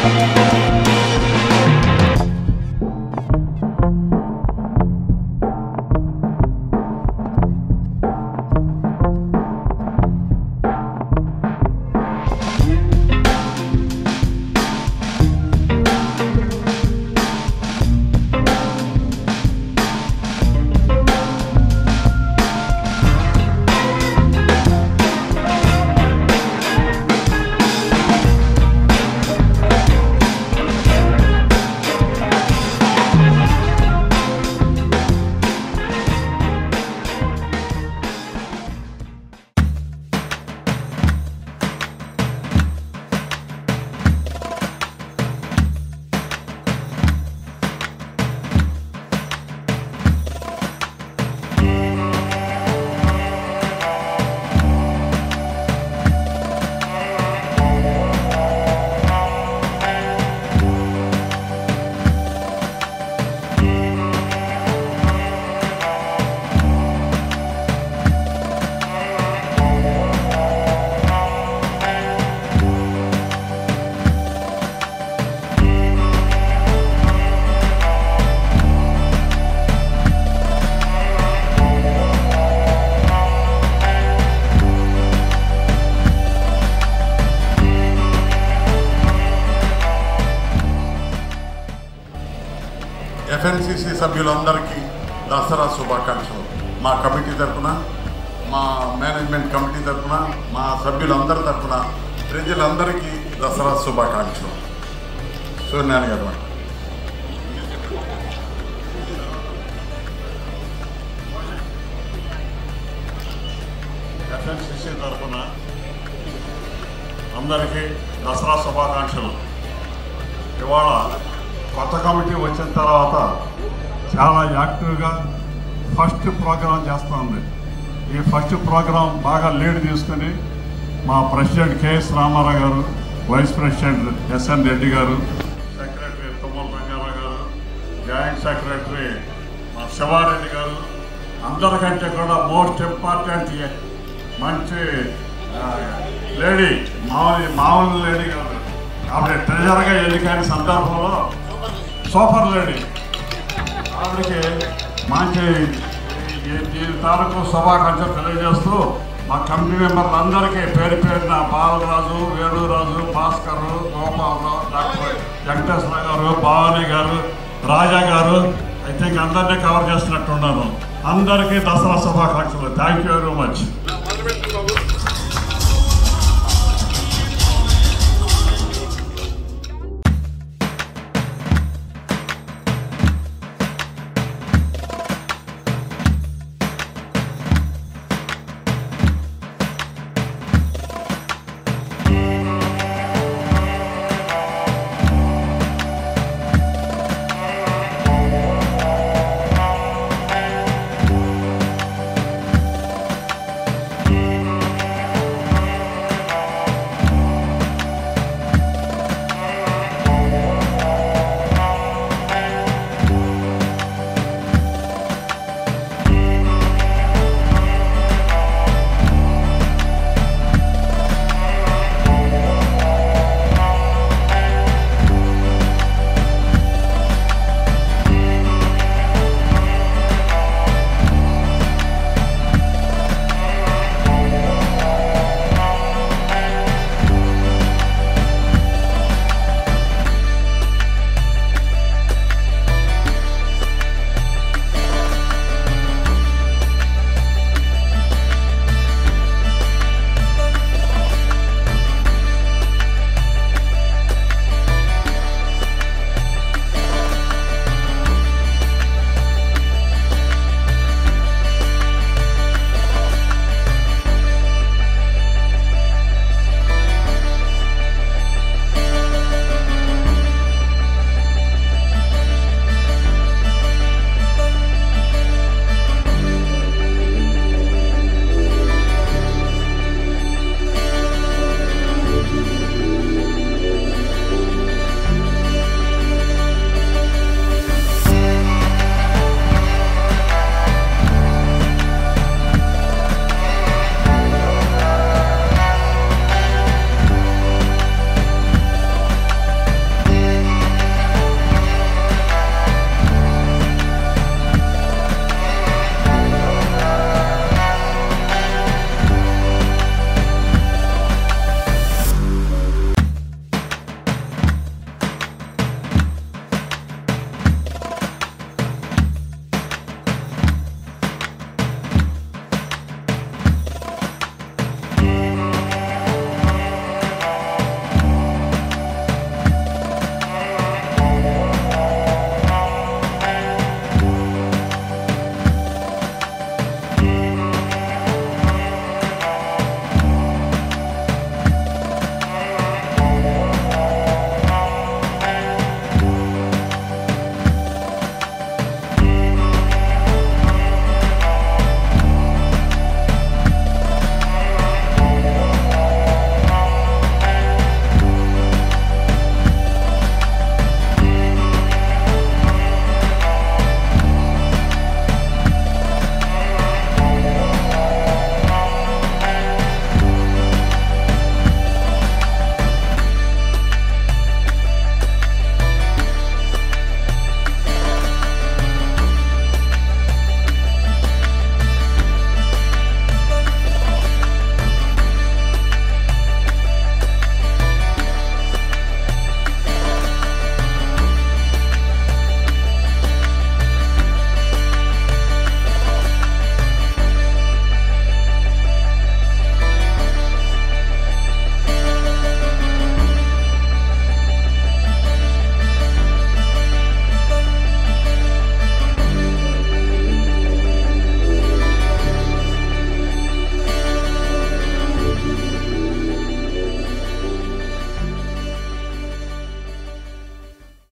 FNCC సభ్యులందరికీ దసరా శుభాకాంక్షలు మా కమిటీ తరఫున మా మేనేజ్మెంట్ కమిటీ తరఫున మా సభ్యులందరి తరఫున ప్రజలందరికీ దసరా శుభాకాంక్షలు సూర్యనారాయణ గారు ఎఫ్ఎన్సిసి తరఫున అందరికీ దసరా శుభాకాంక్షలు ఇవాళ కొత్త కమిటీ వచ్చిన తర్వాత చాలా యాక్టివ్గా ఫస్ట్ ప్రోగ్రాం చేస్తుంది ఈ ఫస్ట్ ప్రోగ్రాం బాగా లీడ్ తీసుకుని మా ప్రెసిడెంట్ కెఎస్ రామారావు గారు వైస్ ప్రెసిడెంట్ ఎస్ఎన్ రెడ్డి గారు సెక్రటరీ తుమ్మల రంగారావు గారు జాయింట్ సెక్రటరీ మా శివారెడ్డి గారు అందరికంటే కూడా మోస్ట్ ఇంపార్టెంట్ మంచి ఆ, లేడీ మామూలు మామూలు లేడీ కాదు ఆవిడ ట్రెజర్గా ఎన్నికైన సందర్భంలో సూపర్ లేడీ ఆవిడకి మంచి ఈ- దీని తాలూకు శుభాకాంక్షలు తెలియజేస్తూ మా కమిటీ మెంబర్లు అందరికీ పేరు పేరున బాలరాజు వేణురాజు భాస్కర్ గోపాలరావు డాక్టర్ వెంకటేశ్వర గారు భవానీ గారు రాజా గారు ఐ థింక్ అందరినీ కవర్ చేస్తున్నట్టున్నాను అందరికీ దసరా శుభాకాంక్షలు థ్యాంక్ యూ వెరీ మచ్